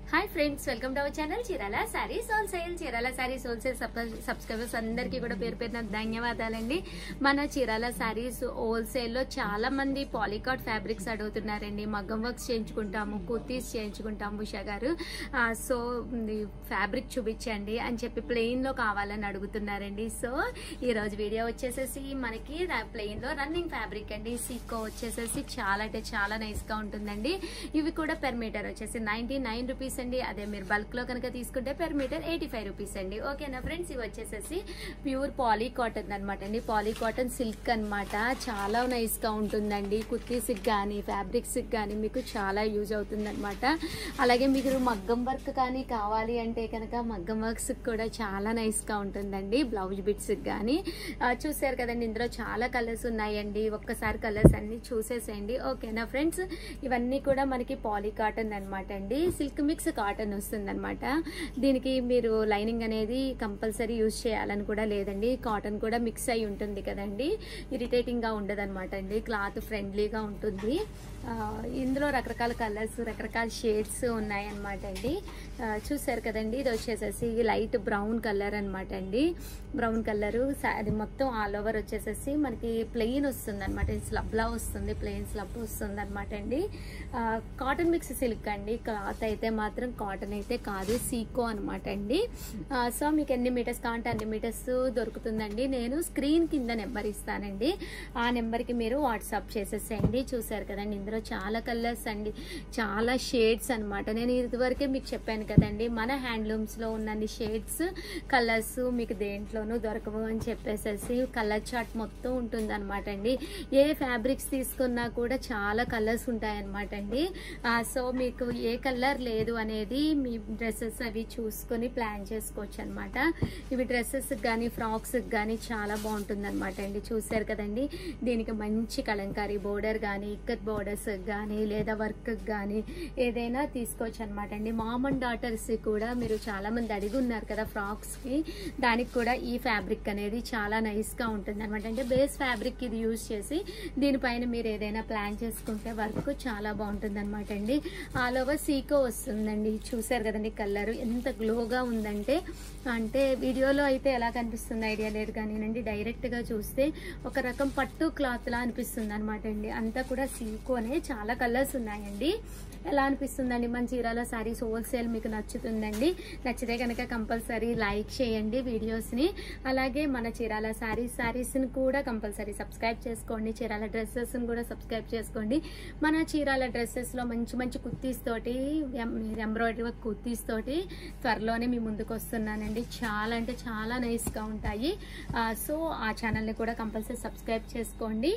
hi friends welcome to our channel Chirala saris wholesale Chirala saris wholesale subscribers అందరికీ కూడా పేరు పేరున ధన్యవాదాలండి మన చీరాల సారీస్ హోల్సేల్ లో చాలా మంది పాలికాట్ ఫ్యాబ్రిక్స్ అడుగుతున్నారండి మగ్గం వర్క్స్ చేయించుకుంటాము కుర్తీస్ చేయించుకుంటాము ఉషా గారు ఆ, సో ఫ్యాబ్రిక్ చూపించండి అని చెప్పి ప్లెయిన్ లో కావాలని అడుగుతున్నారండి సో ఈ రోజు వీడియో వచ్చేసేసి మనకి ప్లెయిన్ లో రన్నింగ్ ఫ్యాబ్రిక్ అండి సీకో వచ్చేసేసి చాలా అంటే చాలా నైస్ గా ఉంటుందండి ఇవి కూడా పెర్ మీటర్ వచ్చేసి నైన్టీ నైన్ రూపీస్ అండి అదే మీరు బల్క్ లో కనుక తీసుకుంటే per metre eighty five rupees అండి ఓకేనా ఫ్రెండ్స్ ఇవి వచ్చేసేసి ప్యూర్ పాలీ కాటన్ అనమాట అండి పాలీ కాటన్ సిల్క్ అనమాట చాలా నైస్ గా ఉంటుందండి కుర్తీస్ కానీ ఫ్యాబ్రిక్స్ కానీ మీకు చాలా యూజ్ అవుతుంది అనమాట అలాగే మీకు మగ్గం వర్క్ కానీ కావాలి అంటే కనుక మగ్గం వర్క్స్ కూడా చాలా నైస్ గా ఉంటుందండి బ్లౌజ్ బిట్స్ కానీ ఆ, చూసారు కదండి ఇందులో చాలా కలర్స్ ఉన్నాయండి ఒక్కసారి కలర్స్ అన్ని చూసేసేయండి ఓకేనా ఫ్రెండ్స్ ఇవన్నీ కూడా మనకి పాలీ కాటన్ అనమాట అండి సిల్క్ మిక్స్ కాటన్ వస్తుంది అనమాట దీనికి మీరు లైనింగ్ అనేది కంపల్సరీ యూజ్ చేయాలని కూడా లేదండి కాటన్ కూడా మిక్స్ అయి ఉంటుంది కదండి ఇరిటేటింగ్ గా ఉండదు అనమాట అండి క్లాత్ ఫ్రెండ్లీగా ఉంటుంది ఆ, ఇందులో రకరకాల కలర్స్ రకరకాల షేడ్స్ ఉన్నాయన్నమాట అండి ఆ, చూసారు కదండి ఇది వచ్చేసేసి లైట్ బ్రౌన్ కలర్ అనమాట అండి బ్రౌన్ కలర్ అది మొత్తం ఆల్ ఓవర్ వచ్చేసేసి మనకి ప్లెయిన్ వస్తుంది అనమాట స్లబ్లా వస్తుంది ప్లెయిన్ స్లబ్ వస్తుంది అనమాట అండి ఆ, కాటన్ మిక్స్ సిల్క్ అండి క్లాత్ అయితే మాత్రం కాటన్ అయితే కాదు సీకో అనమాట అండి ఆ, సో మీకు ఎన్ని మీటర్స్ కావాలంటే అన్ని మీటర్స్ దొరుకుతుందండి నేను స్క్రీన్ కింద నెంబర్ ఇస్తానండి ఆ నెంబర్కి మీరు వాట్సాప్ చేసేసేయండి చూసారు కదండి ఇందులో చాలా కలర్స్ అండి చాలా షేడ్స్ అన్నమాట నేను ఇదివరకే మీకు చెప్పాను కదండి మన హ్యాండ్లూమ్స్లో ఉన్నన్ని షేడ్స్ కలర్స్ మీకు దేంట్లోనూ దొరకవు అని చెప్పేసేసి కలర్ చార్ట్ మొత్తం ఉంటుంది అనమాట అండి ఏ ఫ్యాబ్రిక్స్ తీసుకున్నా కూడా చాలా కలర్స్ ఉంటాయన్నమాట అండి ఆ, సో మీకు ఏ కలర్ లేదు అనేది మీ డ్రెస్సెస్ అవి చూసుకొని ప్లాన్ చేసుకోవచ్చు అనమాట ఇవి డ్రెస్సెస్ కానీ ఫ్రాక్స్ కానీ చాలా బాగుంటుంది అనమాట అండి చూసారు కదండి దీనికి మంచి కలంకారీ బోర్డర్ కానీ ఇక్కత్ బోర్డర్స్ కానీ లేదా వర్క్ కానీ ఏదైనా తీసుకోవచ్చు అనమాట అండి మామ్ అండ్ డాటర్స్ కూడా మీరు చాలా మంది అడిగి ఉన్నారు కదా ఫ్రాక్స్ కి దానికి కూడా ఈ ఫ్యాబ్రిక్ అనేది చాలా నైస్ గా ఉంటుంది అనమాట అంటే బేస్ ఫ్యాబ్రిక్ ఇది యూజ్ చేసి దీనిపైన మీరు ఏదైనా ప్లాన్ చేసుకుంటే వర్క్ చాలా బాగుంటుంది అనమాట అండి ఆల్ ఓవర్ సీకో వస్తుందండి చూసారు కదండి కలర్ ఎంత గ్లోగా ఉందంటే అంటే వీడియోలో అయితే ఎలా కనిపిస్తుంది ఐడియా లేదు కానీనండి డైరెక్ట్ గా చూస్తే ఒక రకం పట్టు క్లాత్ లా అనిపిస్తుంది అనమాట అండి అంతా కూడా సీకోనే చాలా కలర్స్ ఉన్నాయండి ఎలా అనిపిస్తుందండి మన చీరాల సారీస్ హోల్సేల్ మీకు నచ్చుతుందండి నచ్చితే కనుక కంపల్సరీ లైక్ చేయండి వీడియోస్ని అలాగే మన చీరాల సారీస్ సారీస్ని కూడా కంపల్సరీ సబ్స్క్రైబ్ చేసుకోండి చీరాల డ్రెస్సెస్ని కూడా సబ్స్క్రైబ్ చేసుకోండి మన చీరాల డ్రెస్సెస్లో మంచి మంచి కుర్తీస్ తోటి ఎంబ్రాయిడరీ వర్క్ కుర్తీస్ తోటి త్వరలోనే మీ ముందుకు వస్తున్నానండి చాలా అంటే చాలా నైస్గా ఉంటాయి ఆ, సో ఆ ఛానల్ని కూడా కంపల్సరీ సబ్స్క్రైబ్ చేసుకోండి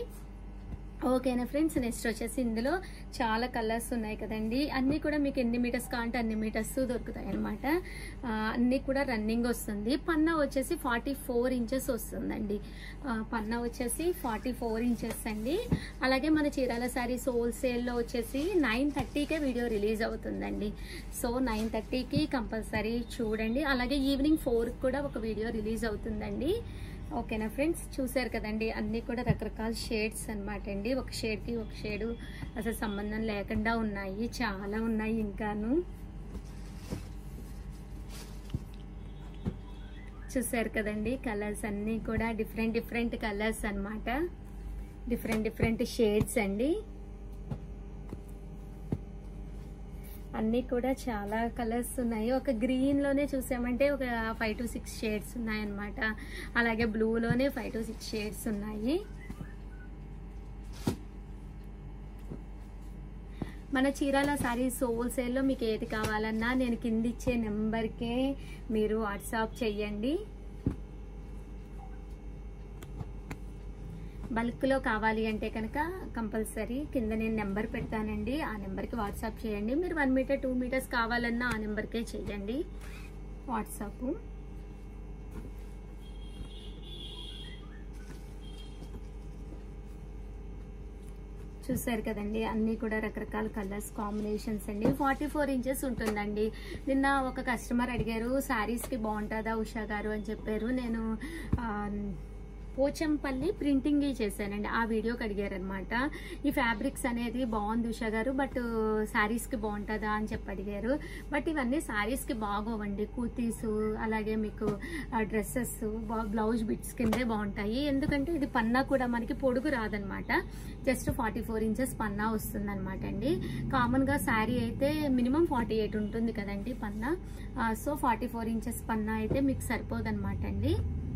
ఓకేనా ఫ్రెండ్స్ నెక్స్ట్ వచ్చేసి ఇందులో చాలా కలర్స్ ఉన్నాయి కదండి అన్నీ కూడా మీకు ఎన్ని మీటర్స్ కావాలంటే అన్ని మీటర్స్ దొరుకుతాయి అనమాట అన్నీ కూడా రన్నింగ్ వస్తుంది పన్నా వచ్చేసి ఫార్టీ ఫోర్ ఇంచెస్ వస్తుందండి ఆ, పన్నా వచ్చేసి ఫార్టీ ఫోర్ ఇంచెస్ అండి అలాగే మన చీరాల శారీస్ హోల్సేల్లో వచ్చేసి నైన్ థర్టీకే వీడియో రిలీజ్ అవుతుందండి సో నైన్ థర్టీకి కంపల్సరీ చూడండి అలాగే ఈవినింగ్ ఫోర్కి కూడా ఒక వీడియో రిలీజ్ అవుతుందండి ఓకేనా ఫ్రెండ్స్ చూసారు కదండి అన్నీ కూడా రకరకాల షేడ్స్ అన్నమాట అండి ఒక షేడ్కి ఒక షేడు అసలు సంబంధం లేకుండా ఉన్నాయి చాలా ఉన్నాయి ఇంకాను చూసారు కదండి కలర్స్ అన్నీ కూడా డిఫరెంట్ డిఫరెంట్ కలర్స్ అన్నమాట డిఫరెంట్ డిఫరెంట్ షేడ్స్ అండి అన్నీ కూడా చాలా కలర్స్ ఉన్నాయి ఒక గ్రీన్ లోనే చూసామంటే ఒక ఫైవ్ టు సిక్స్ షేడ్స్ ఉన్నాయన్నమాట అలాగే బ్లూలోనే ఫైవ్ టు సిక్స్ షేడ్స్ ఉన్నాయి మన చీరాల సారీస్ హోల్సేల్లో మీకు ఏది కావాలన్నా నేను కింద ఇచ్చే నెంబర్కే మీరు వాట్సాప్ చెయ్యండి బల్క్లో కావాలి అంటే కనుక కంపల్సరీ కింద నేను నెంబర్ పెడతానండి ఆ నెంబర్కి వాట్సాప్ చేయండి మీరు వన్ మీటర్ టూ మీటర్స్ కావాలన్నా ఆ నెంబర్కే చేయండి వాట్సాప్ చూసారు కదండి అన్నీ కూడా రకరకాల కలర్స్ కాంబినేషన్స్ అండి ఫార్టీ ఫోర్ ఇంచెస్ ఉంటుందండి నిన్న ఒక కస్టమర్ అడిగారు శారీస్కి బాగుంటుందా ఉషా గారు అని చెప్పారు నేను ఆ, పోచంపల్లి ప్రింటింగ్ చేశానండి ఆ వీడియోకి అడిగారు అనమాట ఈ ఫ్యాబ్రిక్స్ అనేది బాగుంది ఉషా గారు బట్ శారీస్కి బాగుంటుందా అని చెప్పి అడిగారు బట్ ఇవన్నీ శారీస్కి బాగోవండి కుర్తీస్ అలాగే మీకు డ్రెస్సెస్ బ్లౌజ్ బిట్స్ కిందే బాగుంటాయి ఎందుకంటే ఇది పన్నా కూడా మనకి పొడుగు రాదనమాట జస్ట్ ఫార్టీ ఫోర్ ఇంచెస్ పన్నా వస్తుంది అనమాట అండి కామన్గా శారీ అయితే మినిమం ఫార్టీ ఎయిట్ ఉంటుంది కదండి పన్నా సో ఫార్టీ ఫోర్ ఇంచెస్ పన్నా అయితే మీకు సరిపోదన్నమాట అండి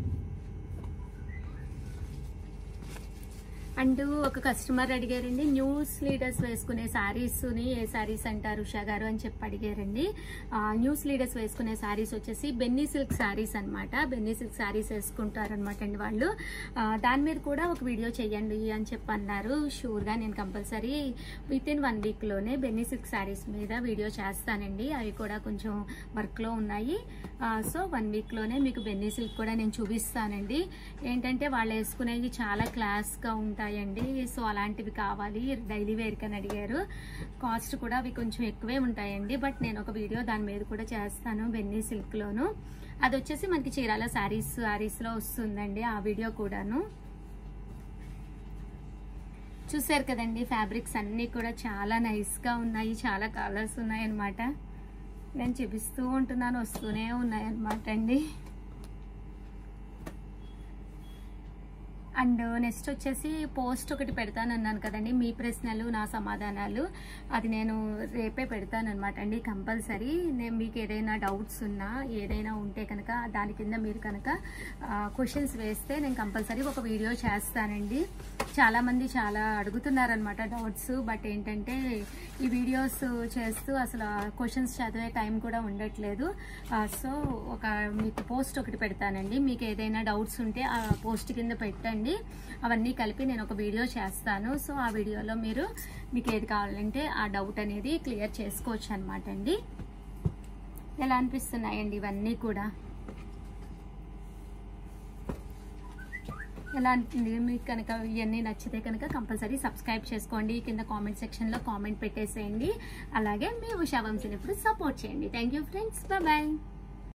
అండ్ ఒక కస్టమర్ అడిగారండి న్యూస్ లీడర్స్ వేసుకునే శారీస్ని ఏ శారీస్ అంటారు ఉషా గారు అని చెప్పి అడిగారండి ఆ, న్యూస్ లీడర్స్ వేసుకునే శారీస్ వచ్చేసి బెన్నీ సిల్క్ శారీస్ అనమాట బెన్నీ సిల్క్ శారీస్ వేసుకుంటారనమాట అండి వాళ్ళు ఆ, దాని మీద కూడా ఒక వీడియో చేయండి అని చెప్పి అన్నారు షూర్గా నేను కంపల్సరీ విత్ ఇన్ వన్ వీక్లోనే బెన్నీ సిల్క్ శారీస్ మీద వీడియో చేస్తానండి అవి కూడా కొంచెం వర్క్లో ఉన్నాయి ఆ, సో వన్ వీక్లోనే మీకు బెన్నీ సిల్క్ కూడా నేను చూపిస్తానండి ఏంటంటే వాళ్ళు వేసుకునేవి చాలా క్లాస్గా ఉంటాయండి సో అలాంటివి కావాలి డైలీ వేర్ కని అడిగారు కాస్ట్ కూడా అవి కొంచెం ఎక్కువే ఉంటాయండి బట్ నేను ఒక వీడియో దాని మీద కూడా చేస్తాను బెన్నీ సిల్క్లోను అది వచ్చేసి మనకి చీరాల శారీస్ శారీస్లో వస్తుందండి ఆ వీడియో కూడాను చూసారు కదండి ఫ్యాబ్రిక్స్ అన్నీ కూడా చాలా నైస్గా ఉన్నాయి చాలా కలర్స్ ఉన్నాయి అన్నమాట నేను చూపిస్తూ ఉంటున్నాను వస్తూనే ఉన్నాయి అన్నమాట అండి అండ్ నెక్స్ట్ వచ్చేసి పోస్ట్ ఒకటి పెడతాను అన్నాను కదండి మీ ప్రశ్నలు నా సమాధానాలు అది నేను రేపే పెడతాను అనమాట అండి కంపల్సరీ నేను మీకు ఏదైనా డౌట్స్ ఉన్నా ఏదైనా ఉంటే కనుక దాని కింద మీరు కనుక క్వశ్చన్స్ వేస్తే నేను కంపల్సరీ ఒక వీడియో చేస్తానండి చాలామంది చాలా అడుగుతున్నారనమాట డౌట్స్ బట్ ఏంటంటే ఈ వీడియోస్ చేస్తూ అసలు క్వశ్చన్స్ చదివే టైం కూడా ఉండట్లేదు సో ఒక మీకు పోస్ట్ ఒకటి పెడతానండి మీకు ఏదైనా డౌట్స్ ఉంటే ఆ పోస్ట్ కింద పెట్టండి అవన్నీ కలిపి నేను ఒక వీడియో చేస్తాను సో ఆ వీడియోలో మీరు మీకు ఏది కావాలంటే ఆ డౌట్ అనేది క్లియర్ చేసుకోవచ్చు అనమాట అండి ఎలా అనిపిస్తున్నాయండి ఇవన్నీ కూడా ఎలా అనిపింది మీకు కనుక ఇవన్నీ నచ్చితే కనుక కంపల్సరీ సబ్స్క్రైబ్ చేసుకోండి కింద కామెంట్ సెక్షన్లో కామెంట్ పెట్టేసేయండి అలాగే మీ ఉషా వంశీని ఇప్పుడు సపోర్ట్ చేయండి థ్యాంక్ యూ ఫ్రెండ్స్ బాయ్